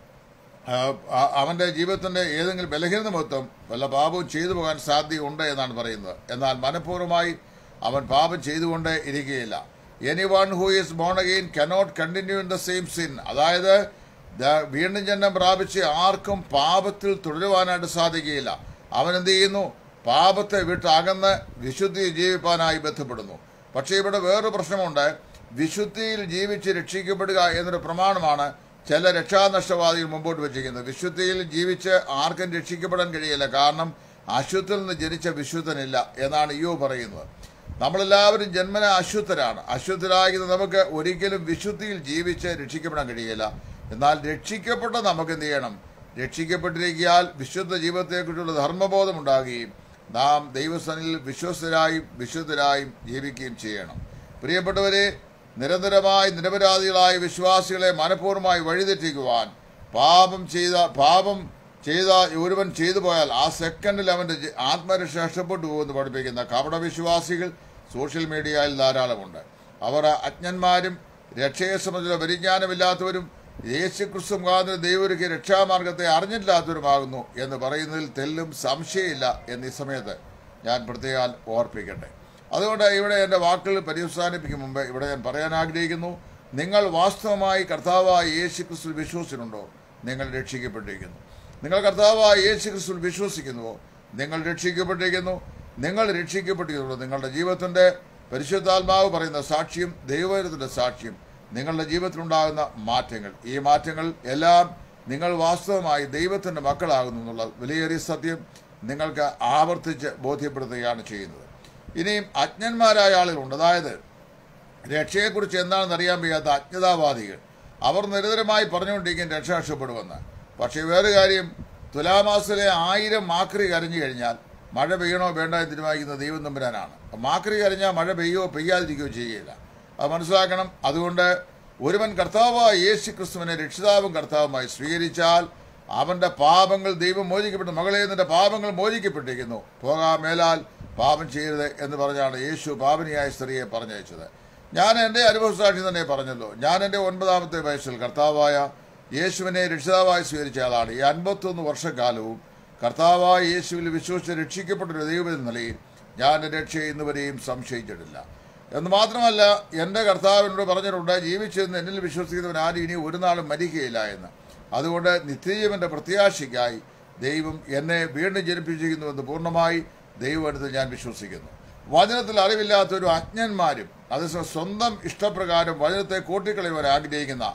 ആ, ആ- അവന്റെ ജീവിതത്തിന്റെ ഏതെങ്കിലും ബലഹീനത നിമിത്തം വല്ല പാപവും ചെയ്തു പോകാൻ സാധ്യതയുണ്ട് എന്നാണ് പറയുന്നത് എന്നാൽ മനഃപൂർവ്വമായി അവൻ പാപം ചെയ്തുകൊണ്ട് ഇരിക്കുകയില്ല any one who is born again cannot continue in the same sin അതായത് ദ- വീണ്ടും ജന്മം പ്രാപിച്ച് ആർക്കും പാപത്തിൽ തുടരുവാനായിട്ട് സാധിക്കുകയില്ല അവൻ എന്ത് ചെയ്യുന്നു പാപത്തെ വിട്ട് അകന്ന് വിശുദ്ധി ജീവിപ്പാനായി ബന്ധപ്പെടുന്നു പക്ഷേ ഇവിടെ വേറൊരു പ്രശ്നമുണ്ട് വിശുദ്ധിയിൽ ജീവിച്ച് രക്ഷിക്കപ്പെടുക എന്നൊരു പ്രമാണമാണ് ചില രക്ഷാനഷ്ടവാദികൾ മുമ്പോട്ട് വെച്ചിരിക്കുന്നത് വിശുദ്ധിയിൽ ജീവിച്ച് ആർക്കും രക്ഷിക്കപ്പെടാൻ കഴിയില്ല കാരണം അശുദ്ധത്തിൽ നിന്ന് ജനിച്ച വിശുദ്ധനില്ല എന്നാണ് യോ പറയുന്നത് നമ്മളെല്ലാവരും ജന്മന അശുദ്ധരാണ് അശുദ്ധരാകുന്ന നമുക്ക് ഒരിക്കലും വിശുദ്ധിയിൽ ജീവിച്ച് രക്ഷിക്കപ്പെടാൻ കഴിയില്ല എന്നാൽ രക്ഷിക്കപ്പെട്ട നമുക്ക് എന്ത് ചെയ്യണം രക്ഷിക്കപ്പെട്ടിരിക്കാൽ വിശുദ്ധ ജീവിതത്തെക്കുറിച്ചുള്ള ധർമ്മബോധം ഉണ്ടാകുകയും നാം ദൈവസനിൽ വിശ്വസ്തരായും വിശുദ്ധരായും ജീവിക്കുകയും ചെയ്യണം പ്രിയപ്പെട്ടവരെ നിരന്തരമായി നിരപരാധികളായ വിശ്വാസികളെ മനഃപൂർവ്വമായി വഴിതെറ്റിക്കുവാൻ പാപം ചെയ്ത പാപം ചെയ്ത ഒരുവൻ ചെയ്തു പോയാൽ ആ സെക്കൻഡിൽ അവന്റെ ജി- ആത്മരക്ഷ നഷ്ടപ്പെട്ടു പോകുമെന്ന് പഠിപ്പിക്കുന്ന കപട വിശ്വാസികൾ സോഷ്യൽ മീഡിയയിൽ ധാരാളമുണ്ട് അവർ അജ്ഞന്മാരും രക്ഷയെ സംബന്ധിച്ച പരിജ്ഞാനമില്ലാത്തവരും യേശുക്രിസ്തു മുഖാന്തരം ദൈവർക്ക് രക്ഷാമാർഗത്തെ അറിഞ്ഞിട്ടില്ലാത്തവരുമാകുന്നു എന്ന് പറയുന്നതിൽ തെല്ലും സംശയമില്ല എന്നീ സമയത്ത് ഞാൻ പ്രത്യേകം ഓർപ്പിക്കട്ടെ അതുകൊണ്ട് ഇവിടെ എൻ്റെ വാക്കുകൾ പര്യവസാനിപ്പിക്കും മുമ്പ് ഇവിടെ ഞാൻ പറയാൻ ആഗ്രഹിക്കുന്നു നിങ്ങൾ വാസ്തവമായി കർത്താവായ യേശു ക്രിസ്തു വിശ്വസിച്ചിട്ടുണ്ടോ നിങ്ങൾ രക്ഷിക്കപ്പെട്ടിരിക്കുന്നു നിങ്ങൾ കർത്താവായ യേശു ക്രിസ്തു വിശ്വസിക്കുന്നുവോ നിങ്ങൾ രക്ഷിക്കപ്പെട്ടിരിക്കുന്നു നിങ്ങൾ രക്ഷിക്കപ്പെട്ടിരിക്കുന്നു നിങ്ങളുടെ ജീവിതത്തിന്റെ പരിശുദ്ധാത്മാവ് പറയുന്ന സാക്ഷ്യം ദൈവത്തിന്റെ സാക്ഷ്യം നിങ്ങളുടെ ജീവിതത്തിലുണ്ടാകുന്ന മാറ്റങ്ങൾ ഈ മാറ്റങ്ങൾ എല്ലാം നിങ്ങൾ വാസ്തവമായി ദൈവത്തിന്റെ മക്കളാകുന്നു എന്നുള്ള വിലയേറിയ സത്യം നിങ്ങൾക്ക് ആവർത്തിച്ച് ബോധ്യപ്പെടുത്തുകയാണ് ചെയ്യുന്നത് ഇനിയും അജ്ഞന്മാരായ ആളുകളുണ്ട് അതായത് രക്ഷയെക്കുറിച്ച് എന്താണെന്ന് അറിയാൻ വയ്യാത്ത അജ്ഞതാവാദികൾ അവർ നിരന്തരമായി പറഞ്ഞുകൊണ്ടിരിക്കും രക്ഷ രക്ഷപ്പെടുമെന്ന് പക്ഷേ വേറെ കാര്യം തുലാമാസിലെ ആയിരം മാക്രി കരഞ്ഞു കഴിഞ്ഞാൽ മഴ പെയ്യണോ വേണ്ട എന്ന് തീരുമാനിക്കുന്ന ദൈവം തമ്പുരാനാണ് മാക്രി കരഞ്ഞാൽ മഴ പെയ്യോ പെയ്യാതിരിക്കുകയോ ചെയ്യുകയില്ല അത് മനസ്സിലാക്കണം അതുകൊണ്ട് ഒരുവൻ കർത്താവായ യേശു ക്രിസ്തുവിനെ രക്ഷിതാവും കർത്താവുമായി സ്വീകരിച്ചാൽ അവന്റെ പാപങ്ങൾ ദൈവം മോചിക്കപ്പെട്ടു മകളെ നിന്റെ പാപങ്ങൾ മോചിക്കപ്പെട്ടിരിക്കുന്നു പോകാൻ മേലാൽ പാപം ചെയ്യരുത് എന്ന് പറഞ്ഞാണ് യേശു പാപനിയായ സ്ത്രീയെ പറഞ്ഞയച്ചത് ഞാൻ എൻ്റെ അനുഭവസാക്ഷി തന്നെ പറഞ്ഞല്ലോ ഞാൻ എൻ്റെ ഒൻപതാമത്തെ വയസ്സിൽ കർത്താവായ യേശുവിനെ രക്ഷിതാവായി സ്വീകരിച്ച ആളാണ് ഈ അൻപത്തൊന്ന് വർഷക്കാലവും കർത്താവായ യേശുവിൽ വിശ്വസിച്ച് രക്ഷിക്കപ്പെട്ട ഒരു ദൈവം എന്ന നിലയിൽ ഞാൻ എൻ്റെ രക്ഷയെ ഇന്നുവരെയും സംശയിച്ചിട്ടില്ല എന്ന് മാത്രമല്ല എൻ്റെ കർത്താവിനോട് പറഞ്ഞിട്ടുണ്ട് ജീവിച്ചിരുന്ന് എന്നിൽ വിശ്വസിക്കുന്നവൻ ആരും ഇനി ഒരു നാളും മരിക്കുകയില്ല എന്ന് അതുകൊണ്ട് നിത്യജീവന്റെ പ്രത്യാശയ്ക്കായി ദൈവം എന്നെ വീണ്ടും ജനിപ്പിച്ചിരിക്കുന്നുവെന്ന് പൂർണ്ണമായി ദൈവമെടുത്ത് ഞാൻ വിശ്വസിക്കുന്നു വചനത്തിൽ അറിവില്ലാത്ത ഒരു അജ്ഞന്മാരും അതേസമയം സ്വന്തം ഇഷ്ടപ്രകാരം വചനത്തെ കൂട്ടിക്കളയുവാൻ ആഗ്രഹിക്കുന്ന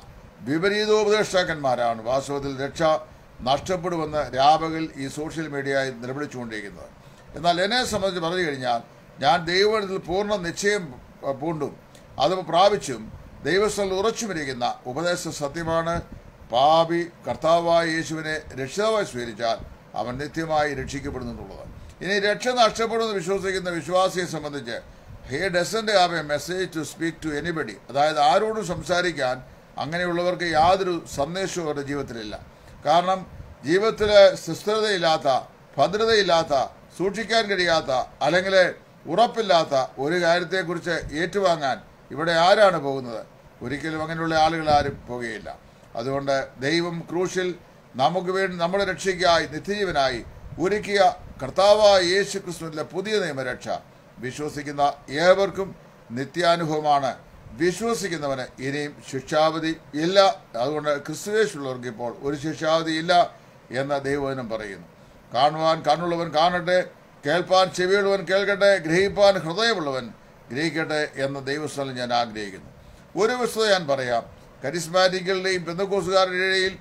വിപരീതോപദേഷ്ടാക്കന്മാരാണ് വാസ്തവത്തിൽ രക്ഷ നഷ്ടപ്പെടുമെന്ന് രാപകൽ ഈ സോഷ്യൽ മീഡിയയിൽ നിലവിളിച്ചുകൊണ്ടിരിക്കുന്നത് എന്നാൽ എന്നെ സംബന്ധിച്ച് പറഞ്ഞു കഴിഞ്ഞാൽ ഞാൻ ദൈവത്തിൽ പൂർണ്ണ നിശ്ചയം അഹ്, പൂണ്ടും അത് പ്രാപിച്ചും ദൈവസ്ഥലിൽ ഉറച്ചുമിരിക്കുന്ന ഉപദേശ സത്യമാണ് പാപി കർത്താവായ യേശുവിനെ രക്ഷിതാവായി സ്വീകരിച്ചാൽ അവൻ നിത്യമായി രക്ഷിക്കപ്പെടുന്നു എന്നുള്ളത് ഇനി രക്ഷ നഷ്ടപ്പെടുമെന്ന് വിശ്വസിക്കുന്ന വിശ്വാസിയെ സംബന്ധിച്ച് he doesn't have a message to speak to anybody അതായത് ആരോടും സംസാരിക്കാൻ അങ്ങനെയുള്ളവർക്ക് യാതൊരു സന്ദേശവും അവരുടെ ജീവിതത്തിലില്ല കാരണം ജീവിതത്തിൽ സുസ്ഥിരതയില്ലാത്ത ഭദ്രതയില്ലാത്ത സൂക്ഷിക്കാൻ കഴിയാത്ത അല്ലെങ്കിൽ ഉറപ്പില്ലാത്ത ഒരു കാര്യത്തെക്കുറിച്ച് ഏറ്റുവാങ്ങാൻ ഇവിടെ ആരാണ് പോകുന്നത് ഒരിക്കലും അങ്ങനെയുള്ള ആളുകൾ ആരും പോകുകയില്ല അതുകൊണ്ട് ദൈവം ക്രൂശിൽ നമുക്ക് വേണ്ടി നമ്മുടെ രക്ഷയ്ക്കായി നിത്യജീവനായി ഒരുക്കിയ കർത്താവായ യേശു ക്രിസ്തുവിന്റെ പുതിയ നിയമരക്ഷ വിശ്വസിക്കുന്ന ഏവർക്കും നിത്യാനുഭവമാണ് വിശ്വസിക്കുന്നവന് ഇനിയും ശിക്ഷാവധി ഇല്ല അതുകൊണ്ട് ക്രിസ്തുവേശുള്ളവർക്ക് ഇപ്പോൾ ഒരു ശിക്ഷാവധി ഇല്ല എന്ന് ദൈവവചനം പറയുന്നു കാണുവാൻ കണ്ണുള്ളവൻ കാണട്ടെ കേൾപ്പാൻ ചെവിയുള്ളവൻ കേൾക്കട്ടെ ഗ്രഹിപ്പാൻ ഹൃദയമുള്ളവൻ ഗ്രഹിക്കട്ടെ എന്ന ദൈവസ്ഥലം ഞാൻ ആഗ്രഹിക്കുന്നു ഒരു വസ്തുത ഞാൻ പറയാം കരിസ്മാറ്റിക്കുകളുടെയും പെന്തക്കോസുകാരുടെ ഇടയിൽ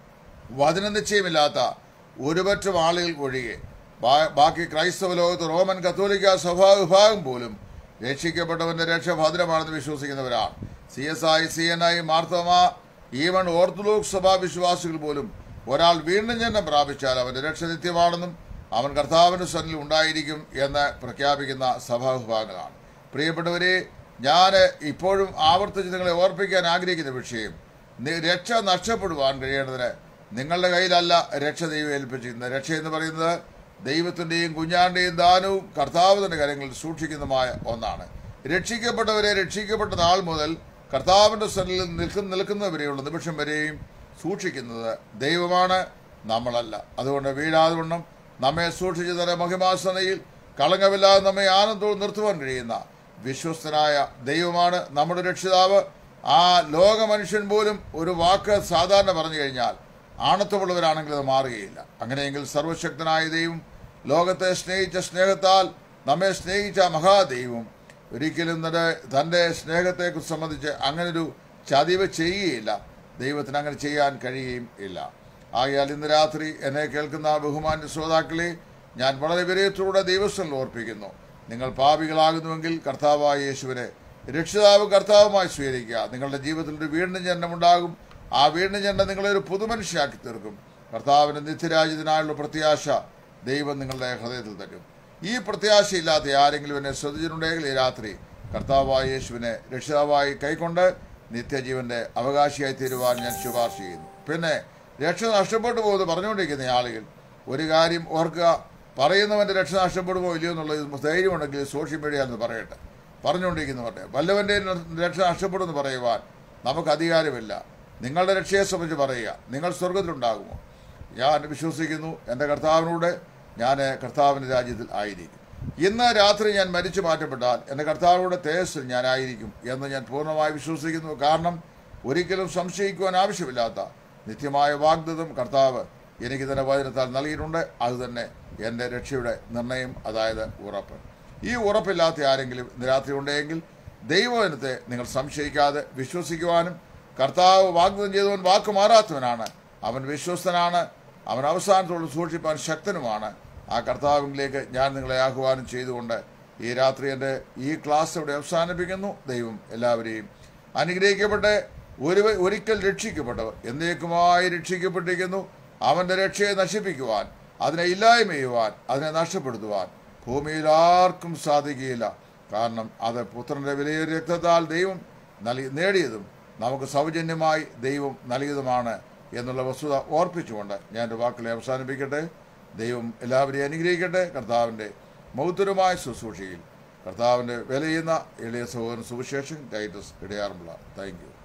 വചന നിശ്ചയമില്ലാത്ത ഒരുപറ്റം ആളുകൾ ഒഴികെ ബാ- ബാക്കി ക്രൈസ്തവ ലോകത്ത് റോമൻ കത്തോലിക്ക സഭാ വിഭാഗം പോലും രക്ഷിക്കപ്പെട്ടവന്റെ രക്ഷ ഭദ്രമാണെന്ന് വിശ്വസിക്കുന്നവരാണ് C S I C N I Marthoma even orthodox സഭാ വിശ്വാസികൾ പോലും ഒരാൾ വീണ്ടും ജന്മം പ്രാപിച്ചാൽ അവന്റെ രക്ഷ നിത്യമാണെന്നും അവൻ കർത്താവിന്റെ സന്നിൽ ഉണ്ടായിരിക്കും എന്ന് പ്രഖ്യാപിക്കുന്ന സഭാ വിഭാഗങ്ങളാണ് പ്രിയപ്പെട്ടവരെ ഞാൻ ഇപ്പോഴും ആവർത്തിച്ച് നിങ്ങളെ ഓർപ്പിക്കാൻ ആഗ്രഹിക്കുന്ന വിഷയം നി- രക്ഷ നഷ്ടപ്പെടുവാൻ കഴിയേണ്ടതിന് നിങ്ങളുടെ കയ്യിലല്ല രക്ഷ ദൈവം ഏൽപ്പിച്ചിരിക്കുന്നത് രക്ഷ എന്ന് പറയുന്നത് ദൈവത്തിൻ്റെയും കുഞ്ഞാൻ്റെയും ദാനവും കർത്താവ് തന്റെ കരങ്ങളിൽ സൂക്ഷിക്കുന്നതുമായ ഒന്നാണ് രക്ഷിക്കപ്പെട്ടവരെ രക്ഷിക്കപ്പെട്ട നാൾ മുതൽ കർത്താവിന്റെ സ്ഥലിൽ നിൽക്കുന്ന നിൽക്കുന്നവരെയുള്ള നിമിഷം വരെയും സൂക്ഷിക്കുന്നത് ദൈവമാണ് നമ്മളല്ല അതുകൊണ്ട് വീഴാതെ വണ്ണം നമ്മെ സൂക്ഷിച്ചു തന്റെ മഹിമാസനയിൽ കളങ്കമില്ലാതെ നമ്മെ ആനന്ദവും നിർത്തുവാൻ കഴിയുന്ന വിശ്വസ്തനായ ദൈവമാണ് നമ്മുടെ രക്ഷിതാവ് ആ ലോക മനുഷ്യൻ പോലും ഒരു വാക്ക് സാധാരണ പറഞ്ഞു കഴിഞ്ഞാൽ ആണത്വമുള്ളവരാണെങ്കിൽ അത് മാറുകയില്ല അങ്ങനെയെങ്കിൽ സർവശക്തനായ ദൈവം ലോകത്തെ സ്നേഹിച്ച സ്നേഹത്താൽ നമ്മെ സ്നേഹിച്ച മഹാദൈവം ഒരിക്കലും തന്റെ തന്റെ സ്നേഹത്തെ സംബന്ധിച്ച് അങ്ങനൊരു ചതിവ് ചെയ്യുകയില്ല ദൈവത്തിന് അങ്ങനെ ചെയ്യാൻ കഴിയുകയും ഇല്ല ആകയാൽ ഇന്ന് രാത്രി എന്നെ കേൾക്കുന്ന ബഹുമാന്യ ശ്രോതാക്കളെ ഞാൻ വളരെ വിനയത്തോടെ ദൈവസ്ഥലിൽ ഓർപ്പിക്കുന്നു നിങ്ങൾ പാപികളാകുന്നുവെങ്കിൽ കർത്താവായ യേശുവിനെ രക്ഷിതാവ് കർത്താവുമായി സ്വീകരിക്കുക നിങ്ങളുടെ ജീവിതത്തിൽ ഒരു വീണ്ടും ജന്മമുണ്ടാകും ആ വീണ്ടും ജന്മം നിങ്ങളെ ഒരു പുതുമനുഷ്യയാക്കി തീർക്കും കർത്താവിന്റെ നിത്യരാജ്യത്തിനായുള്ള പ്രത്യാശ ദൈവം നിങ്ങളുടെ ഹൃദയത്തിൽ തരും ഈ പ്രത്യാശയില്ലാത്ത ആരെങ്കിലും എന്നെ ശ്രദ്ധിച്ചിട്ടുണ്ടെങ്കിൽ ഈ രാത്രി കർത്താവായ യേശുവിനെ രക്ഷിതാവായി കൈക്കൊണ്ട് നിത്യജീവന്റെ അവകാശിയായി തീരുവാൻ ഞാൻ ശുപാർശ ചെയ്യുന്നു പിന്നെ രക്ഷ നഷ്ടപ്പെട്ടു പോകുന്നത് പറഞ്ഞുകൊണ്ടിരിക്കുന്ന ആളുകൾ ഒരു കാര്യം ഓർക്കുക പറയുന്നവന്റെ രക്ഷ നഷ്ടപ്പെടുമോ ഇല്ലയോ എന്നുള്ളത് ധൈര്യമുണ്ടെങ്കിൽ സോഷ്യൽ മീഡിയ എന്ന് പറയട്ടെ പറഞ്ഞുകൊണ്ടിരിക്കുന്നവരുടെ വല്ലവന്റെ രക്ഷ നഷ്ടപ്പെടുമെന്ന് പറയുവാൻ നമുക്ക് അധികാരമില്ല നിങ്ങളുടെ രക്ഷയെ സംബന്ധിച്ച് പറയുക നിങ്ങൾ സ്വർഗത്തിലുണ്ടാകുമോ ഞാൻ വിശ്വസിക്കുന്നു എൻ്റെ കർത്താവിനൂടെ ഞാൻ കർത്താവിൻ്റെ രാജ്യത്തിൽ ആയിരിക്കും ഇന്ന് രാത്രി ഞാൻ മരിച്ചു മാറ്റപ്പെട്ടാൽ എൻ്റെ കർത്താവിയുടെ തേജസ്സിൽ ഞാനായിരിക്കും എന്ന് ഞാൻ പൂർണ്ണമായി വിശ്വസിക്കുന്നു കാരണം ഒരിക്കലും സംശയിക്കുവാൻ ആവശ്യമില്ലാത്ത നിത്യമായ വാഗ്ദത്തം കർത്താവ് എനിക്ക് തന്നെ വചനത്താൽ നൽകിയിട്ടുണ്ട് അത് തന്നെ എൻ്റെ രക്ഷയുടെ നിർണയം അതായത് ഉറപ്പ് ഈ ഉറപ്പില്ലാത്ത ആരെങ്കിലും ഇന്ന് രാത്രി ഉണ്ടെങ്കിൽ ദൈവവചനത്തെ നിങ്ങൾ സംശയിക്കാതെ വിശ്വസിക്കുവാനും കർത്താവ് വാഗ്ദത്തം ചെയ്തവൻ വാക്ക് മാറാത്തവനാണ് അവൻ വിശ്വസ്തനാണ് അവൻ അവസാനത്തോട് സൂക്ഷിപ്പാൻ ശക്തനുമാണ് ആ കർത്താവിലേക്ക് ഞാൻ നിങ്ങളെ ആഹ്വാനം ചെയ്തുകൊണ്ട് ഈ രാത്രി എൻ്റെ ഈ ക്ലാസ് ഇവിടെ അവസാനിപ്പിക്കുന്നു ദൈവം എല്ലാവരെയും അനുഗ്രഹിക്കപ്പെട്ട് ഒരു ഒരിക്കൽ രക്ഷിക്കപ്പെട്ടവർ എന്നേക്കുമായി രക്ഷിക്കപ്പെട്ടിരിക്കുന്നു അവന്റെ രക്ഷയെ നശിപ്പിക്കുവാൻ അതിനെ ഇല്ലായ്മ ചെയ്യുവാൻ അതിനെ നഷ്ടപ്പെടുത്തുവാൻ ഭൂമിയിൽ ആർക്കും സാധിക്കുകയില്ല കാരണം അത് പുത്രന്റെ വിലയേറിയ രക്തത്താൽ ദൈവം നൽകി നേടിയതും നമുക്ക് സൗജന്യമായി ദൈവം നൽകിയതുമാണ് എന്നുള്ള വസ്തുത ഓർപ്പിച്ചുകൊണ്ട് ഞാൻ എൻ്റെ വാക്കുകളെ അവസാനിപ്പിക്കട്ടെ ദൈവം എല്ലാവരെയും അനുഗ്രഹിക്കട്ടെ കർത്താവിൻ്റെ മൗത്തരമായ ശുശ്രൂഷയിൽ കർത്താവിൻ്റെ വില ചെയ്യുന്ന എളിയ സഹോദരൻ സുവിശേഷൻ ടൈറ്റസ് ഇടയാറുമുള്ള താങ്ക് യു